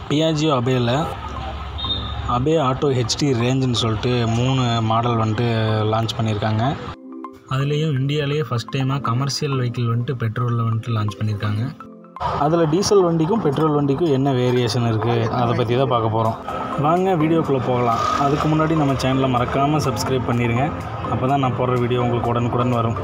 Piaggio அபேயில் Ape auto HD ரேஞ்சுன்னு சொல்லிட்டு மூணு மாடல் வந்துட்டு லான்ச் பண்ணியிருக்காங்க அதுலேயும் இந்தியாவிலேயே ஃபஸ்ட் டைமாக கமர்ஷியல் வெஹிக்கிள் வந்துட்டு பெட்ரோலில் வந்துட்டு லான்ச் பண்ணியிருக்காங்க அதில் டீசல் வண்டிக்கும் பெட்ரோல் வண்டிக்கும் என்ன வேரியேஷன் இருக்குது அதை பற்றி தான் பார்க்க போகிறோம் வாங்க வீடியோக்குள்ளே போகலாம் அதுக்கு முன்னாடி நம்ம சேனலை மறக்காமல் சப்ஸ்கிரைப் பண்ணிடுங்க அப்போ தான் நான் போடுற வீடியோ உங்களுக்கு உடனுக்குடன் வரும்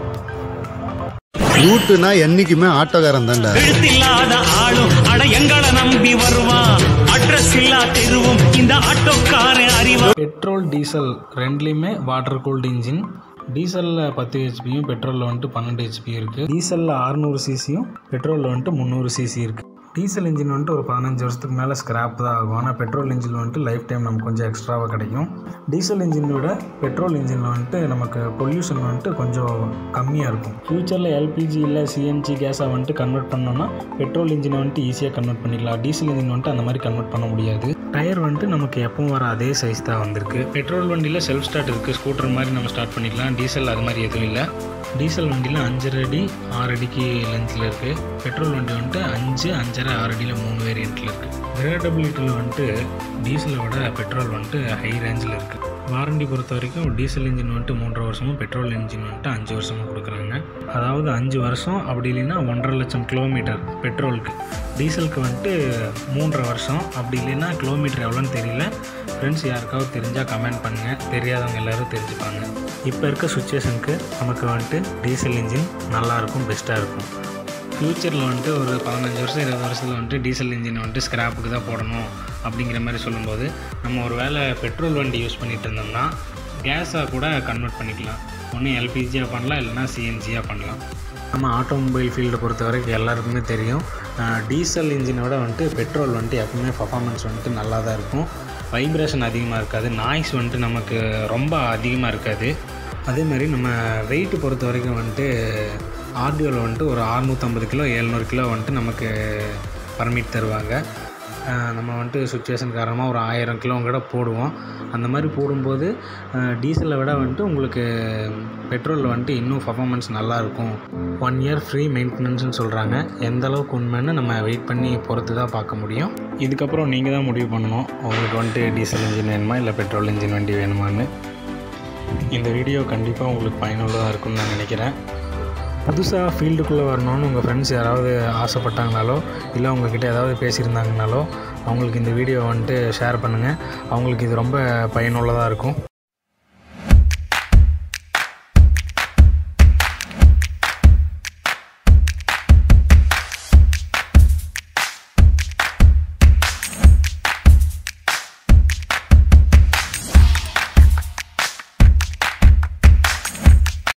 ரூட்டுனா என்னைக்குமே ஆட்டோக்காரன் தான்டா எழுத்தில்லாத ஆளும் அட எங்களை நம்பி வருவான் அட்ரஸ் இல்லா தெருவும் இந்த ஆட்டோக்காரன் அறிவான் பெட்ரோல் டீசல் ரெண்டுலேயுமே வாட்டர் கூல்டு இன்ஜின் டீசலில் பத்து ஹெச்பியும் பெட்ரோலில் வந்துட்டு பன்னெண்டு ஹெச்பி இருக்குது டீசலில் அறுநூறு சிசியும் பெட்ரோலில் வந்துட்டு முந்நூறு சிசி இருக்குது டீசல் இன்ஜின் வந்துட்டு ஒரு பதினஞ்சு வருஷத்துக்கு மேலே ஸ்கிராப் தான் ஆகும் ஆனால் பெட்ரோல் இன்ஜின் வந்துட்டு லைஃப் டைம் நமக்கு கொஞ்சம் எக்ஸ்ட்ராவாக கிடைக்கும் டீசல் இன்ஜினை விட பெட்ரோல் இன்ஜினில் வந்துட்டு நமக்கு பொல்யூஷன் வந்துட்டு கொஞ்சம் கம்மியாக இருக்கும் ஃப்யூச்சரில் எல்பிஜி இல்லை சிஎன்ஜி கேஸாக வந்துட்டு கன்வெர்ட் பண்ணோம்னா பெட்ரோல் இன்ஜினை வந்துட்டு ஈஸியாக கன்வெர்ட் பண்ணிக்கலாம் டீசல் இன்ஜின் வந்துட்டு அந்த மாதிரி கன்வெர்ட் பண்ண முடியாது டயர் வந்துட்டு நமக்கு எப்பவும் வர அதே சைஸ் தான் வந்திருக்கு பெட்ரோல் வண்டியில் செல்ஃப் ஸ்டார்ட் இருக்குது ஸ்கூட்டர் மாதிரி நம்ம ஸ்டார்ட் பண்ணிக்கலாம் டீசல் அது மாதிரி எதுவும் இல்லை டீசல் வண்டியில் அஞ்சரை அடி ஆறு அடிக்கு லென்த்தில் இருக்குது பெட்ரோல் வண்டி வந்துட்டு அஞ்சு அஞ்சரை ஆறு அடியில் மூணு வேரியண்ட்டில் இருக்குது கிரேடபிலிட்டியில் வந்துட்டு டீசலை விட பெட்ரோல் வந்துட்டு ஹை ரேஞ்சில் இருக்குது வாரண்டி பொறுத்த வரைக்கும் டீசல் இன்ஜின் வந்துட்டு மூன்றரை வருஷமும் பெட்ரோல் இன்ஜின் வந்துட்டு அஞ்சு வருஷமும் கொடுக்குறாங்க அதாவது அஞ்சு வருஷம் அப்படி இல்லைன்னா ஒன்றரை லட்சம் கிலோமீட்டர் பெட்ரோலுக்கு டீசலுக்கு வந்துட்டு மூன்றரை வருஷம் அப்படி இல்லைன்னா கிலோமீட்டர் எவ்வளோன்னு தெரியல ஃப்ரெண்ட்ஸ் யாருக்காவது தெரிஞ்சால் கமெண்ட் பண்ணுங்கள் தெரியாதவங்க எல்லோரும் தெரிஞ்சுப்பாங்க இப்போ இருக்க சுச்சுவேஷனுக்கு நமக்கு வந்துட்டு டீசல் இன்ஜின் நல்லாயிருக்கும் பெஸ்ட்டாக இருக்கும் ஃப்யூச்சரில் வந்துட்டு ஒரு பதினஞ்சு வருஷம் இருபது வருஷத்தில் வந்துட்டு டீசல் இன்ஜினை வந்துட்டு ஸ்கிராப்புக்கு தான் போடணும் அப்படிங்கிற மாதிரி சொல்லும்போது நம்ம ஒரு வேளை பெட்ரோல் வண்டி யூஸ் பண்ணிகிட்டு இருந்தோம்னா கேஸாக கூட கன்வெர்ட் பண்ணிக்கலாம் ஒன்று எல்பிஜியாக பண்ணலாம் இல்லைனா சிஎன்ஜியாக பண்ணலாம் நம்ம ஆட்டோமொபைல் ஃபீல்டை பொறுத்த வரைக்கும் எல்லாருக்குமே தெரியும் டீசல் இன்ஜினை விட வந்துட்டு பெட்ரோல் வந்துட்டு எப்பவுமே பர்ஃபார்மன்ஸ் வந்துட்டு நல்லா தான் இருக்கும் வைப்ரேஷன் அதிகமாக இருக்காது நாய்ஸ் வந்துட்டு நமக்கு ரொம்ப அதிகமாக இருக்காது அதே மாதிரி நம்ம வெயிட் பொறுத்த வரைக்கும் வந்துட்டு ஆர்டிஓவில் வந்துட்டு ஒரு அறுநூற்றம்பது கிலோ எழுநூறு கிலோ வந்துட்டு நமக்கு பர்மிட் தருவாங்க அஹ் நம்ம வந்துட்டு சுச்சுவேஷன் காரணமாக ஒரு ஆயிரம் கிலோ கூட போடுவோம் அந்த மாதிரி போடும்போது டீசலை விட வந்துட்டு உங்களுக்கு பெட்ரோலில் வந்துட்டு இன்னும் பர்ஃபார்மன்ஸ் நல்லாயிருக்கும் ஒன் இயர் ஃப்ரீ மெயின்டெனன்ஸ்னு சொல்கிறாங்க எந்த அளவுக்கு உண்மைன்னு நம்ம வெயிட் பண்ணி பொறுத்து தான் பார்க்க முடியும் இதுக்கப்புறம் நீங்கள் தான் முடிவு பண்ணணும் உங்களுக்கு வந்துட்டு டீசல் இன்ஜின் வேணுமா இல்லை பெட்ரோல் இன்ஜின் வண்டி வேணுமான்னு இந்த வீடியோ கண்டிப்பாக உங்களுக்கு பயனுள்ளதாக இருக்கும்னு நான் நினைக்கிறேன் புதுசாக ஃபீல்டுக்குள்ளே வரணும்னு உங்கள் ஃப்ரெண்ட்ஸ் யாராவது ஆசைப்பட்டாங்கனாலோ இல்லை உங்ககிட்ட ஏதாவது பேசியிருந்தாங்கனாலோ அவங்களுக்கு இந்த வீடியோ வந்துட்டு ஷேர் பண்ணுங்கள் அவங்களுக்கு இது ரொம்ப பயனுள்ளதாக இருக்கும்